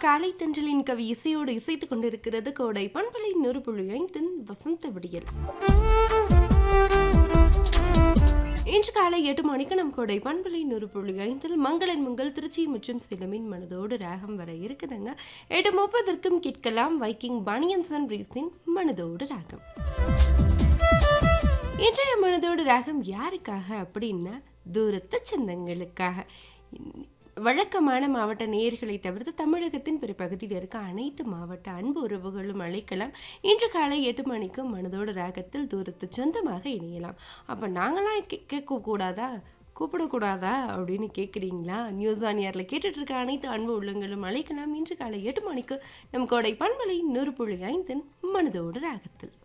காலை தென்றலின் கவி இசையோடு இசைத்துக் கொண்டிருக்கிறது கோடை பண்பலை நூறு புள்ளி ஐந்தின் வசந்த விடியல் இன்று காலை எட்டு மணிக்கு நம் கோடை பண்பலை நூறு புள்ளி ஐந்தில் மங்களன் மங்கள் திருச்சி மற்றும் சிலமின் மனதோடு ராகம் வர இருக்குதுங்க எட்டு முப்பதற்கும் கேட்கலாம் வைக்கிங் பனியன்ஸ் அண்ட் ரீஸின் மனதோடு ராகம் இன்றைய மனதோடு ராகம் யாருக்காக அப்படின்னா தூரத்து சொந்தங்களுக்காக வழக்கமான மாவட்ட நேயர்களை தவிர்த்து தமிழகத்தின் பிற பகுதியில் இருக்க அனைத்து மாவட்ட அன்பு உறவுகளும் அழைக்கலாம் இன்று காலை எட்டு மணிக்கு மனதோடு ராகத்தில் தூரத்து சொந்தமாக இணையலாம் அப்போ நாங்களாம் கே கேட்கக்கூடாதா கூப்பிடக்கூடாதா அப்படின்னு கேட்குறீங்களா நியூஸ் ஆன் ஏரில் கேட்டுட்டு இருக்க அனைத்து அன்பு உள்ளங்களும் அழைக்கலாம் இன்று காலை எட்டு மணிக்கு நம் கோடை பண்பலை நூறு புள்ளி ஐந்தின் மனதோடு ராகத்தில்